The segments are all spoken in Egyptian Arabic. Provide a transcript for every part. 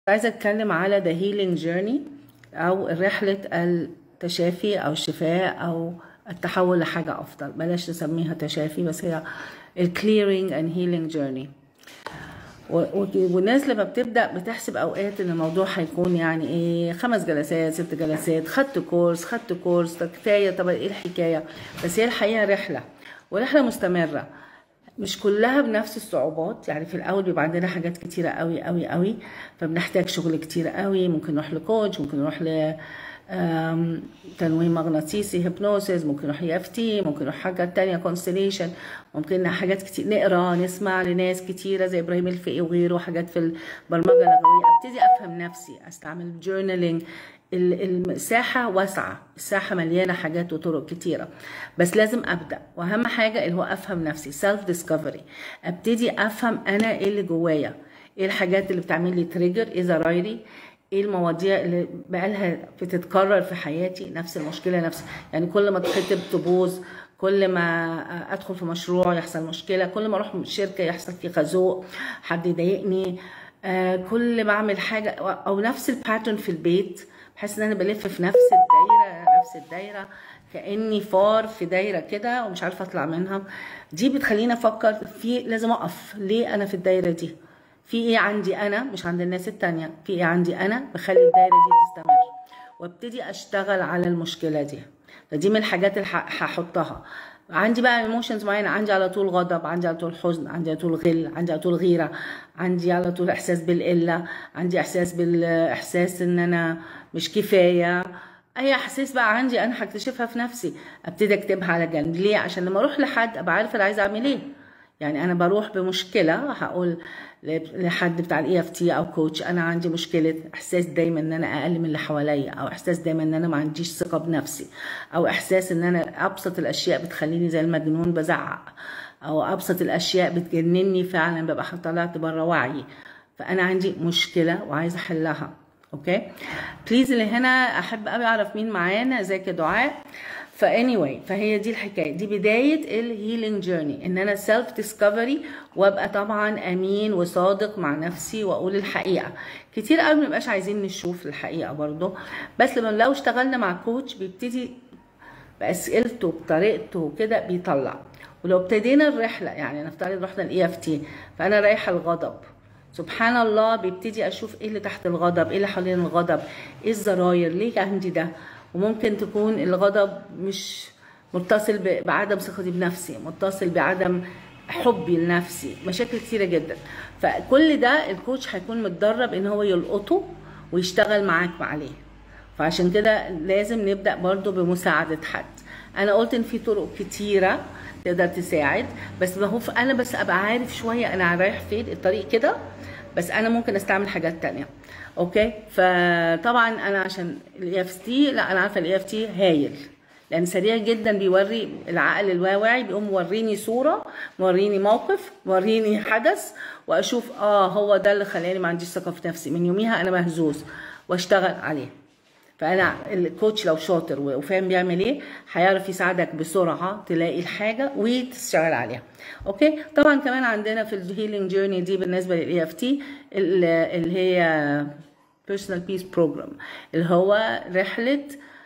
عايزة أتكلم على the healing journey أو رحلة التشافي أو الشفاء أو التحول لحاجة أفضل بلاش نسميها تشافي بس هي ال clearing and healing journey و- و- والناس لما بتبدأ بتحسب أوقات إن الموضوع هيكون يعني إيه خمس جلسات ست جلسات خدت كورس خدت كورس طب كفاية طب إيه الحكاية بس هي الحقيقة رحلة ورحلة مستمرة مش كلها بنفس الصعوبات يعني في الاول بيبقى عندنا حاجات كتيره قوي قوي قوي فبنحتاج شغل كتير قوي ممكن نروح لكوتش ممكن نروح ل آم، تنويم مغناطيسي هيبنوسيس ممكن نروح اف تي ممكن نروح حاجات تانية كونستليشن ممكن حاجات كتير نقرا نسمع لناس كتيره زي ابراهيم الفقي وغيره حاجات في البرمجه اللغويه ابتدي افهم نفسي استعمل جورنالينج المساحة واسعة الساحة مليانة حاجات وطرق كتيرة بس لازم أبدأ وأهم حاجة اللي هو أفهم نفسي سيلف ديسكفري أبتدي أفهم أنا إيه اللي جوايا إيه الحاجات اللي بتعمل لي تريجر إيه زرايري ايه المواضيع اللي بقالها بتتكرر في حياتي نفس المشكله نفس يعني كل ما اتخطب تبوظ كل ما ادخل في مشروع يحصل مشكله كل ما اروح شركه يحصل في خازوق حد يضايقني آه، كل ما اعمل حاجه او نفس الباترن في البيت بحس ان انا بلف في نفس الدايره نفس الدايره كاني فار في دايره كده ومش عارفه اطلع منها دي بتخليني افكر في لازم اقف ليه انا في الدايره دي في ايه عندي انا مش عند الناس التانية في ايه عندي انا بخلي الدايره دي تستمر وابتدي اشتغل على المشكله دي فدي من الحاجات اللي ح- هحطها عندي بقى ايموشنز معينه عندي على طول غضب عندي على طول حزن عندي على طول غل عندي على طول غيره عندي على طول احساس بالقله عندي احساس بالاحساس ان انا مش كفايه اي احاسيس بقى عندي انا هكتشفها في نفسي ابتدي اكتبها على جنب ليه عشان لما اروح لحد ابقى عارفه انا عايزه اعمل ايه يعني انا بروح بمشكله هقول لحد بتاع الاي اف تي او كوتش انا عندي مشكله احساس دايما ان انا اقل من اللي حواليا او احساس دايما ان انا ما عنديش ثقه بنفسي او احساس ان انا ابسط الاشياء بتخليني زي المجنون بزعق او ابسط الاشياء بتجنني فعلا ببقى طلعت بره وعي فانا عندي مشكله وعايزه احلها اوكي بليز اللي هنا احب قوي اعرف مين معانا ازيك يا دعاء فاني anyway فهي دي الحكايه دي بدايه الهيلينج جيرني ان انا سيلف ديسكفري وابقى طبعا امين وصادق مع نفسي واقول الحقيقه كتير قوي ما بنبقاش عايزين نشوف الحقيقه برضه بس لما لو اشتغلنا مع كوتش بيبتدي باسئلته بطريقته كده بيطلع ولو ابتدينا الرحله يعني نفترض رحنا الاي اف تي فانا رايحه الغضب سبحان الله بيبتدي اشوف ايه اللي تحت الغضب ايه اللي حوالين الغضب ايه الزراير ليه عندي ده وممكن تكون الغضب مش متصل ب- بعدم ثقتي بنفسي متصل بعدم حبي لنفسي مشاكل كتيره جدا فكل ده الكوتش هيكون متدرب ان هو يلقطه ويشتغل معاك عليه فعشان كده لازم نبدا برضو بمساعده حد انا قلت ان في طرق كتيره تقدر تساعد بس ما هو ف- انا بس ابقى عارف شويه انا رايح فين الطريق كده بس انا ممكن استعمل حاجات تانية اوكي فطبعا انا عشان الاي اف تي لا انا عارفه الاي اف تي هايل لان سريع جدا بيوري العقل اللاواعي بيقوم موريني صوره موريني موقف موريني حدث واشوف اه هو ده اللي خلاني ما عنديش ثقه في نفسي من يوميها انا مهزوز واشتغل عليه فانا الكوتش لو شاطر وفاهم بيعمل ايه هيعرف يساعدك بسرعه تلاقي الحاجه وتشتغل عليها اوكي طبعا كمان عندنا في الهيلينج جيرني دي بالنسبه للاي اف تي اللي هي بيرسونال بيس بروجرام اللي هو رحله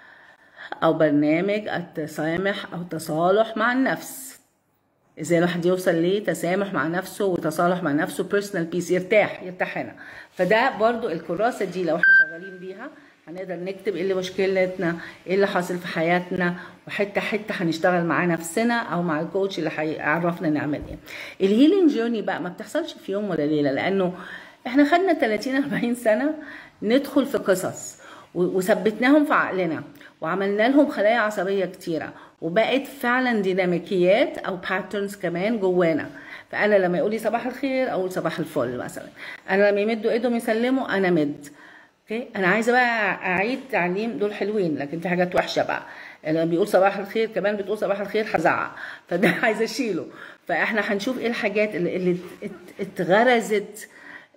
او برنامج التسامح او التصالح مع النفس ازاي الواحد يوصل لتسامح مع نفسه وتصالح مع نفسه بيرسونال بيس يرتاح يرتاح هنا فده برضو الكراسه دي لو احنا شغالين بيها هنقدر نكتب ايه اللي مشكلتنا ايه اللي حاصل في حياتنا وحته حته هنشتغل مع نفسنا او مع الكوتش اللي هيعرفنا نعمل ايه الهيلينج جيرني بقى ما بتحصلش في يوم ولا ليله لانه احنا خدنا 30 40 سنه ندخل في قصص و- وثبتناهم في عقلنا وعملنا لهم خلايا عصبيه كتيره وبقت فعلا ديناميكيات او باترنز كمان جوانا فانا لما يقول لي صباح الخير اقول صباح الفل مثلا انا لما يمدوا ايدهم يسلموا انا مد اوكي انا عايزه بقى اعيد تعليم دول حلوين لكن في حاجات وحشه بقى لما بيقول صباح الخير كمان بتقول صباح الخير هزعق فده عايزه اشيله فاحنا هنشوف ايه الحاجات اللي, اللي ات- اتغرزت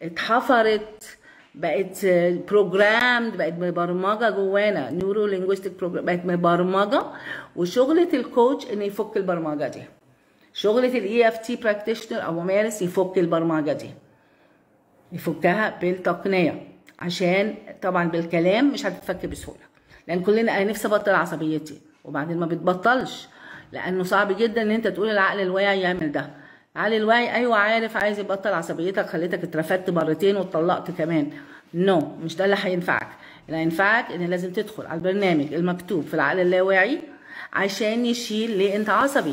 اتحفرت بقت بروجرامد بقت مبرمجه جوانا نيورو لينجويستيك بروجرام بقت مبرمجه وشغله الكوتش انه يفك البرمجه دي شغله الاي اف تي براكتيشنر او ممارس يفك البرمجه دي يفكها بالتقنيه عشان طبعا بالكلام مش هتتفك بسهوله لان كلنا انا نفسي ابطل عصبيتي وبعدين ما بتبطلش لانه صعب جدا ان انت تقول العقل الواعي يعمل ده العقل الواعي ايوه عارف عايز يبطل عصبيتك خليتك اترفدت مرتين واتطلقت كمان نو no, مش ده اللي هينفعك اللي هينفعك ان لازم تدخل على البرنامج المكتوب في العقل اللاواعي عشان يشيل ليه انت عصبي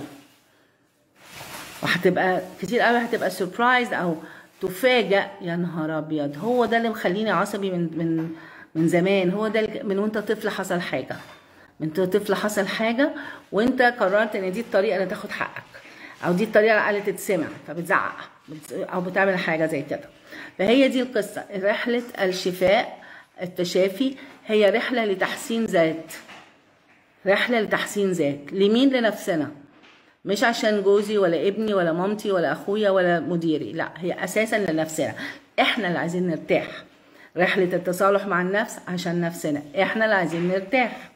وهتبقى كتير قوي هتبقى سربرايز او تفاجأ يا نهار ابيض هو ده اللي مخليني عصبي من من من زمان هو ده من وانت طفل حصل حاجه من طفل حصل حاجه وانت قررت ان دي الطريقه اللي تاخد حقك او دي الطريقه اللي تتسمع فبتزعق او بتعمل حاجه زي كده فهي دي القصه رحله الشفاء التشافي هي رحله لتحسين ذات رحله لتحسين ذات لمين لنفسنا مش عشان جوزي ولا ابني ولا مامتي ولا اخويا ولا مديري لا هي اساسا لنفسنا احنا اللي عايزين نرتاح رحله التصالح مع النفس عشان نفسنا احنا اللي عايزين نرتاح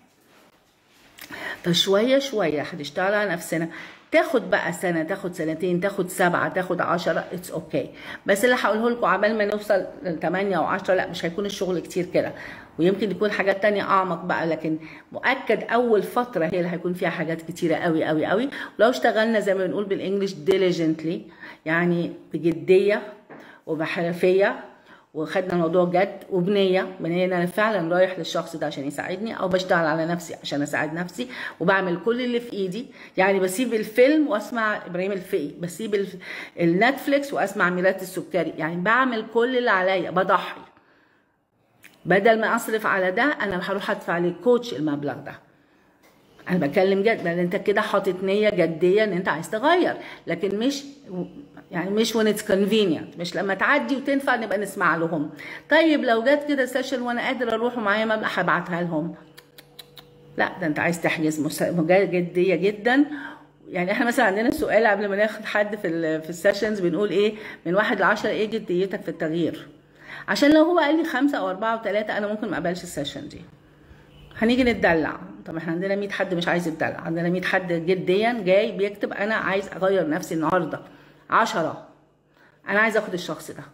فشويه شويه هنشتغل على نفسنا تاخد بقى سنه تاخد سنتين تاخد سبعه تاخد عشرة اتس اوكي okay. بس اللي هقوله لكم عبال ما نوصل ل 8 و10 لا مش هيكون الشغل كتير كده ويمكن يكون حاجات تانية اعمق بقى لكن مؤكد اول فتره هي اللي هيكون فيها حاجات كتيره قوي قوي قوي ولو اشتغلنا زي ما بنقول بالانجلش diligently يعني بجديه وبحرفيه وخدنا الموضوع جد وبنيه بنيه ان انا فعلا رايح للشخص ده عشان يساعدني او بشتغل على نفسي عشان اساعد نفسي وبعمل كل اللي في ايدي يعني بسيب الفيلم واسمع ابراهيم الفقي بسيب النتفليكس واسمع ميلاد السكري يعني بعمل كل اللي عليا بضحي بدل ما اصرف على ده انا هروح ادفع للكوتش المبلغ ده انا بتكلم جد لان انت كده حاطط نيه جديه ان انت عايز تغير لكن مش يعني مش when it's convenient مش لما تعدي وتنفع نبقى نسمع لهم طيب لو جت كده سيشن وانا قادر اروح ومعايا مبلغ هبعتها لهم لا ده انت عايز تحجز جديه جدا يعني احنا مثلا عندنا سؤال قبل ما ناخد حد في ال في السيشنز بنقول ايه من واحد لعشرة ايه جديتك في التغيير عشان لو هو قال لي خمسة او اربعة وثلاثة انا ممكن ما اقبلش السيشن دي هنيجي نتدلع طب احنا عندنا 100 حد مش عايز يتدلع عندنا 100 حد جديا جاي بيكتب انا عايز اغير نفسي النهارده عشرة انا عايز اخد الشخص ده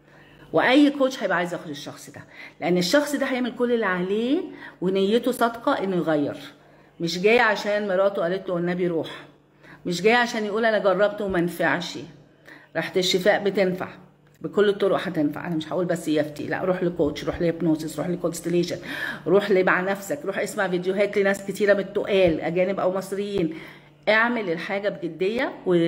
واي كوتش هيبقى عايز ياخد الشخص ده لان الشخص ده هيعمل كل اللي عليه ونيته صادقه انه يغير مش جاي عشان مراته قالت له والنبي روح مش جاي عشان يقول انا جربت وما نفعش راحه الشفاء بتنفع بكل الطرق هتنفع انا مش هقول بس يفتي لا روح لكوتش روح لهيبنوسيس روح لكونستليشن روح مع نفسك روح اسمع فيديوهات لناس كتيره من التقال اجانب او مصريين اعمل الحاجه بجديه و...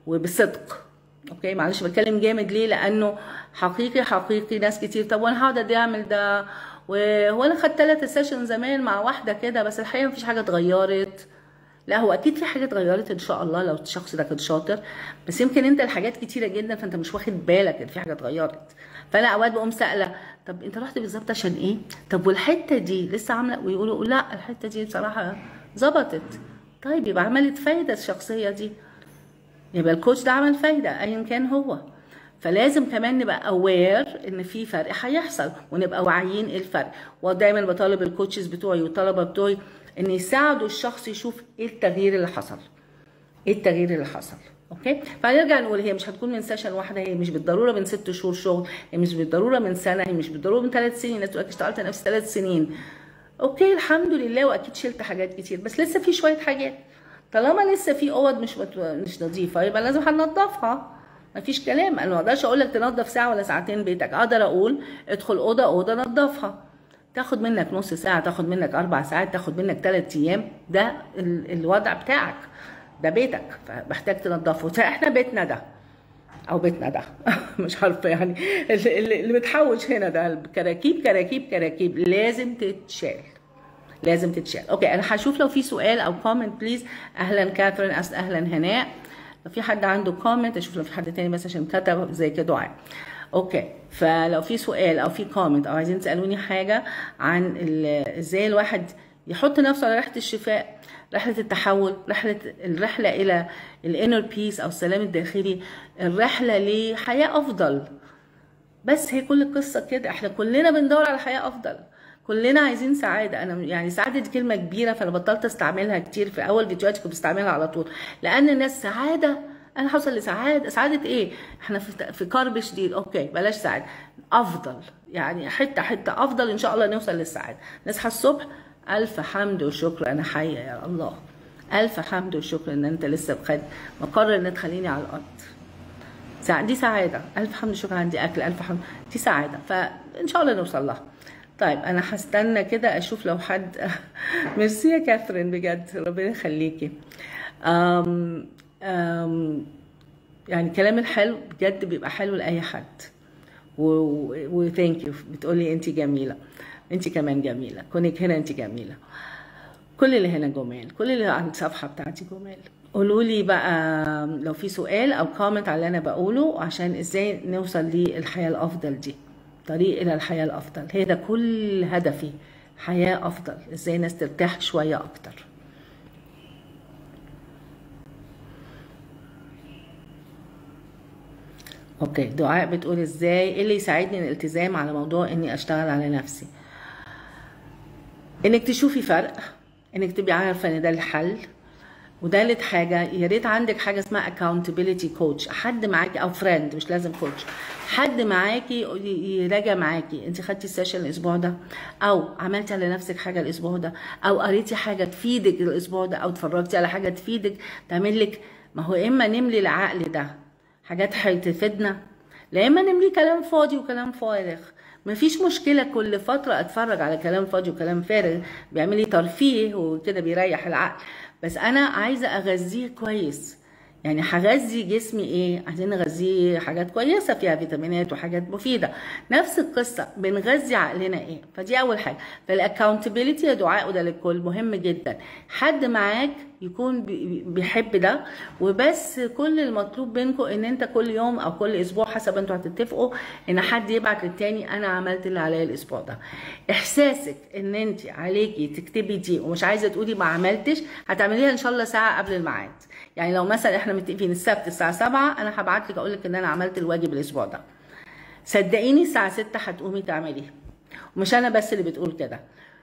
وبصدق اوكي معلش بتكلم جامد ليه لانه حقيقي حقيقي ناس كتير طب وانا هقعد اعمل ده وهو انا خدت ثلاثة سيشن زمان مع واحده كده بس الحقيقه مفيش حاجه اتغيرت لا هو اكيد في حاجه اتغيرت ان شاء الله لو الشخص ده كان شاطر بس يمكن انت الحاجات كتيره جدا فانت مش واخد بالك ان في حاجه اتغيرت فانا اوقات بقوم سائله طب انت رحت بالظبط عشان ايه طب والحته دي لسه عامله ويقولوا لا الحته دي بصراحه ظبطت طيب يبقى عملت فايده الشخصيه دي يبقى الكوتش ده عمل فايده ايا كان هو فلازم كمان نبقى اوير ان في فرق هيحصل ونبقى واعيين ايه الفرق ودايما بطالب الكوتشز بتوعي والطلبه بتوعي ان يساعدوا الشخص يشوف ايه التغيير اللي حصل ايه التغيير اللي حصل اوكي فنرجع نقول هي مش هتكون من سيشن واحده هي مش بالضروره من ست شهور شغل هي مش بالضروره من سنه هي مش بالضروره من ثلاث سنين الناس تقول لك اشتغلت نفسي ثلاث سنين اوكي الحمد لله واكيد شلت حاجات كتير بس لسه في شويه حاجات طالما لسه في اوض مش مش نظيفه يبقى لازم هننضفها مفيش كلام انا ما اقدرش اقول لك تنظف ساعه ولا ساعتين بيتك اقدر اقول ادخل اوضه اوضه نظفها تاخد منك نص ساعه تاخد منك اربع ساعات تاخد منك ثلاث ايام ده الوضع بتاعك ده بيتك فمحتاج تنظفه فاحنا بيتنا ده او بيتنا ده مش عارفه يعني اللي بتحوش هنا ده كراكيب كراكيب كراكيب لازم تتشال لازم تتشال اوكي انا هشوف لو في سؤال او كومنت بليز اهلا كاثرين اهلا هناء لو في حد عنده كومنت اشوف لو في حد تاني بس عشان كتب زي كده دعاء اوكي فلو في سؤال او في كومنت او عايزين تسالوني حاجه عن ازاي الواحد يحط نفسه على رحله الشفاء رحله التحول رحله الرحله الى الانر بيس او السلام الداخلي الرحله لحياه افضل بس هي كل القصه كده احنا كلنا بندور على حياه افضل كلنا عايزين سعاده انا يعني سعاده دي كلمه كبيره فانا بطلت استعملها كتير في اول فيديوهاتي كنت بستعملها على طول لان الناس سعاده انا هوصل لسعاده سعاده ايه احنا في في كرب شديد اوكي بلاش سعاده افضل يعني حته حته افضل ان شاء الله نوصل للسعاده نصحى الصبح الف حمد وشكر انا حيه يا الله الف حمد وشكر ان انت لسه بخد مقرر ان تخليني على الارض سع- دي سعاده الف حمد وشكر عندي اكل الف حمد دي سعاده فان شاء الله نوصل لها طيب انا هستنى كده اشوف لو حد ميرسي يا كاثرين بجد ربنا يخليكي أم أم يعني الكلام الحلو بجد بيبقى حلو لاي حد وثانك يو بتقولي انت جميله انت كمان جميله كونك هنا انت جميله كل اللي هنا جمال كل اللي على الصفحه بتاعتي جمال قولوا لي بقى لو في سؤال او كومنت على اللي انا بقوله عشان ازاي نوصل للحياه الافضل دي طريق الى الحياه الافضل هي ده كل هدفي حياه افضل ازاي الناس ترتاح شويه اكتر اوكي دعاء بتقول ازاي ايه اللي يساعدني الالتزام على موضوع اني اشتغل على نفسي انك تشوفي فرق انك تبقي عارفه ان ده الحل وتالت حاجه يا ريت عندك حاجه اسمها accountability coach حد معاكي او فريند مش لازم كوتش حد معاكي يراجع معاكي انت خدتي السيشن الاسبوع ده او عملتي على نفسك حاجه الاسبوع ده او قريتي حاجه تفيدك الاسبوع ده او اتفرجتي على حاجه تفيدك تعمل لك ما هو اما نملي العقل ده حاجات هتفيدنا لا اما نملي كلام فاضي وكلام فارغ مفيش مشكلة كل فترة اتفرج على كلام فاضي وكلام فارغ بيعمل لي ترفيه وكده بيريح العقل بس انا عايزة اغذيه كويس يعني هغذي جسمي ايه عايزين نغذيه حاجات كويسه فيها فيتامينات وحاجات مفيده نفس القصه بنغذي عقلنا ايه فدي اول حاجه فالاكونتبيلتي يا دعاء وده للكل مهم جدا حد معاك يكون بي- بيحب ده وبس كل المطلوب منكم ان انت كل يوم او كل اسبوع حسب انتوا هتتفقوا ان حد يبعت للتاني انا عملت اللي عليا الاسبوع ده احساسك ان انت عليكي تكتبي دي ومش عايزه تقولي ما عملتش هتعمليها ان شاء الله ساعه قبل الميعاد يعني لو مثلا احنا متفقين السبت الساعه 7 انا هبعت لك اقول لك ان انا عملت الواجب الاسبوع ده صدقيني الساعه 6 هتقومي تعمليها ومش انا بس اللي بتقول كده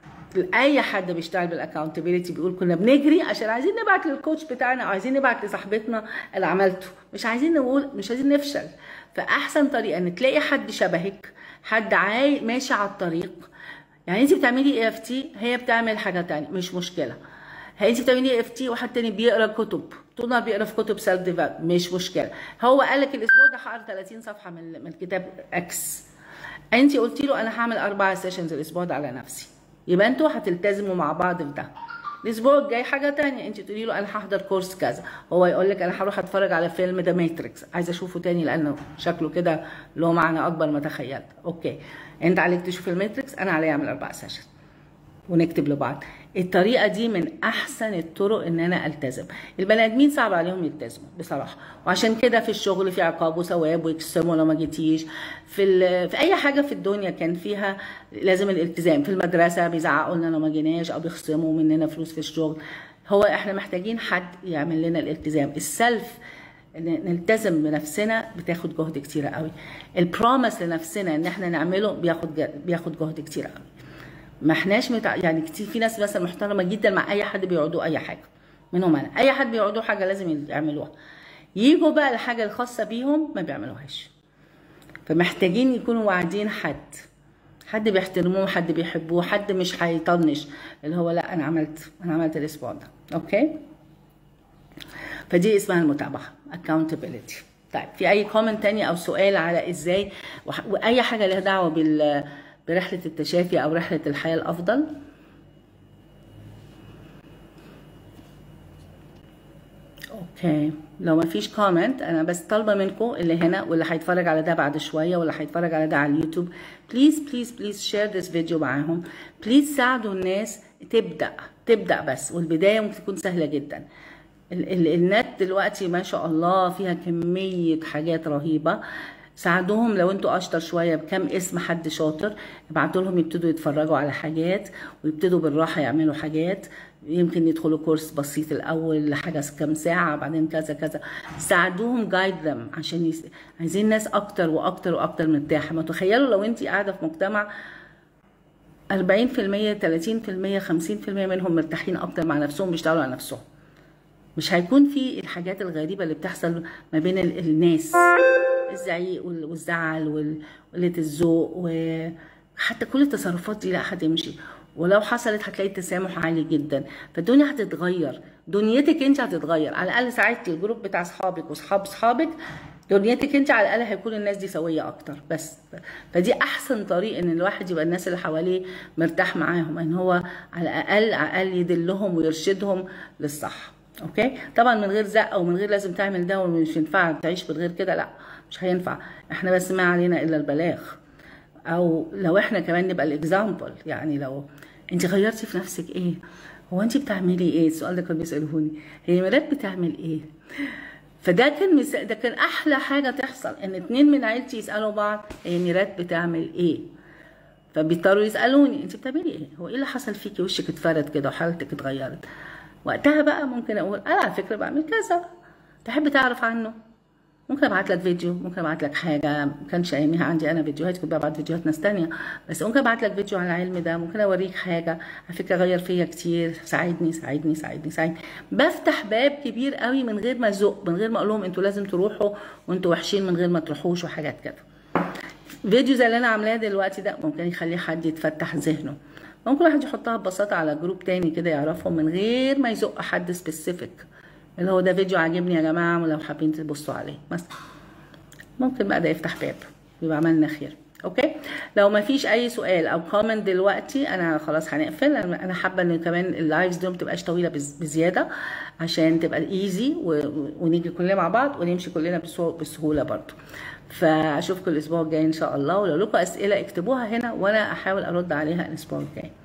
اي حد بيشتغل بالاكونتبيلتي بيقول كنا بنجري عشان عايزين نبعت للكوتش بتاعنا او عايزين نبعت لصاحبتنا اللي عملته مش عايزين نقول مش عايزين نفشل فاحسن طريقه ان تلاقي حد شبهك حد عاي ماشي على الطريق يعني انت بتعملي اي اف تي هي بتعمل حاجه تانية مش مشكله هي انت بتعملي اي اف تي وحد تاني بيقرا كتب طول النهار بيقرا في كتب سيلف ديفلوب مش مشكله هو قال لك الاسبوع ده هقرا 30 صفحه من من كتاب اكس انت قلتي له انا هعمل اربع سيشنز الاسبوع ده على نفسي يبقى انتوا هتلتزموا مع بعض في ده الاسبوع الجاي حاجه تانية انت تقولي له انا هحضر كورس كذا هو يقول لك انا هروح اتفرج على فيلم ذا ماتريكس عايزه اشوفه تاني لانه شكله كده له معنى اكبر ما تخيلت اوكي انت عليك تشوف الماتريكس انا عليا اعمل اربع سيشن ونكتب لبعض الطريقه دي من احسن الطرق ان انا التزم البني ادمين صعب عليهم يلتزموا بصراحه وعشان كده في الشغل في عقاب وثواب ويقسموا لو ما جيتيش في ال- في اي حاجه في الدنيا كان فيها لازم الالتزام في المدرسه بيزعقوا لنا لو ما جيناش او بيخصموا مننا فلوس في الشغل هو احنا محتاجين حد يعمل لنا الالتزام السلف إن نلتزم بنفسنا بتاخد جهد كتير قوي البروميس لنفسنا ان احنا نعمله بياخد ج- بياخد جهد كتير قوي ما احناش متع... يعني كتير في ناس مثلا محترمه جدا مع اي حد بيقعدوا اي حاجه منهم انا اي حد بيقعدوا حاجه لازم يعملوها يجوا بقى الحاجه الخاصه بيهم ما بيعملوهاش فمحتاجين يكونوا واعدين حد حد بيحترموه حد بيحبوه حد مش هيطنش اللي هو لا انا عملت انا عملت الاسبوع ده اوكي فدي اسمها المتابعه accountability طيب في اي كومنت تاني او سؤال على ازاي وح- واي حاجه لها دعوه بال برحله التشافي او رحله الحياه الافضل اوكي لو ما فيش كومنت انا بس طالبه منكم اللي هنا واللي هيتفرج على ده بعد شويه واللي هيتفرج على ده على اليوتيوب بليز بليز بليز شير ذس فيديو معاهم بليز ساعدوا الناس تبدا تبدا بس والبدايه ممكن تكون سهله جدا ال- ال- النت دلوقتي ما شاء الله فيها كميه حاجات رهيبه ساعدوهم لو انتوا اشطر شويه بكم اسم حد شاطر ابعتوا لهم يبتدوا يتفرجوا على حاجات ويبتدوا بالراحه يعملوا حاجات يمكن يدخلوا كورس بسيط الاول لحاجه كام ساعه بعدين كذا كذا ساعدوهم جايد ذم عشان يس... عايزين ناس اكتر واكتر واكتر مرتاحه ما تخيلوا لو انت قاعده في مجتمع 40% 30% 50% منهم مرتاحين اكتر مع نفسهم بيشتغلوا على نفسهم مش هيكون في الحاجات الغريبه اللي بتحصل ما بين ال- الناس الزعيق وال- والزعل وال- وقله الذوق وحتى كل التصرفات دي لا حد يمشي ولو حصلت هتلاقي التسامح عالي جدا فالدنيا هتتغير دنيتك انت هتتغير على الاقل ساعدتي الجروب بتاع اصحابك واصحاب اصحابك دنيتك انت على الاقل هيكون الناس دي سويه اكتر بس فدي احسن طريق ان الواحد يبقى الناس اللي حواليه مرتاح معاهم ان هو على الاقل على الاقل يدلهم ويرشدهم للصح اوكي طبعا من غير زق ومن غير لازم تعمل ده ومش ينفع تعيش من غير كده لا مش هينفع احنا بس ما علينا الا البلاغ او لو احنا كمان نبقى الاكزامبل يعني لو انت غيرتي في نفسك ايه هو انت بتعملي ايه السؤال ده كانوا بيسالوني هي مرات بتعمل ايه فده كان مس... ده كان احلى حاجه تحصل ان اتنين من عيلتي يسالوا بعض هي ميرات بتعمل ايه فبيضطروا يسالوني انت بتعملي ايه هو ايه اللي حصل فيكي وشك اتفرد كده وحالتك اتغيرت وقتها بقى ممكن اقول انا على فكره بعمل كذا تحب تعرف عنه ممكن ابعت لك فيديو ممكن ابعت لك حاجه ما كانش اياميها عندي انا فيديوهات كنت ببعت فيديوهات ناس تانية بس ممكن ابعت لك فيديو عن العلم ده ممكن اوريك حاجه على فكره غير فيا كتير ساعدني ساعدني ساعدني ساعدني بفتح باب كبير قوي من غير ما ازق من غير ما اقول لهم انتوا لازم تروحوا وانتوا وحشين من غير ما تروحوش وحاجات كده فيديو زي اللي انا عاملاه دلوقتي ده ممكن يخلي حد يتفتح ذهنه ممكن واحد يحطها ببساطه على جروب تاني كده يعرفهم من غير ما يزق حد سبيسيفيك اللي هو ده فيديو عاجبني يا جماعه ولو حابين تبصوا عليه مثلا ممكن بقى ده يفتح باب يبقى عملنا خير اوكي لو ما فيش اي سؤال او كومنت دلوقتي انا خلاص هنقفل انا أنا حابه ان كمان اللايفز دي ما تبقاش طويله بز- بزياده عشان تبقى ايزي ونيجي كلنا مع بعض ونمشي كلنا بسهو- بسهوله برضو فاشوفكم الاسبوع الجاي ان شاء الله ولو لكم اسئله اكتبوها هنا وانا احاول ارد عليها الاسبوع الجاي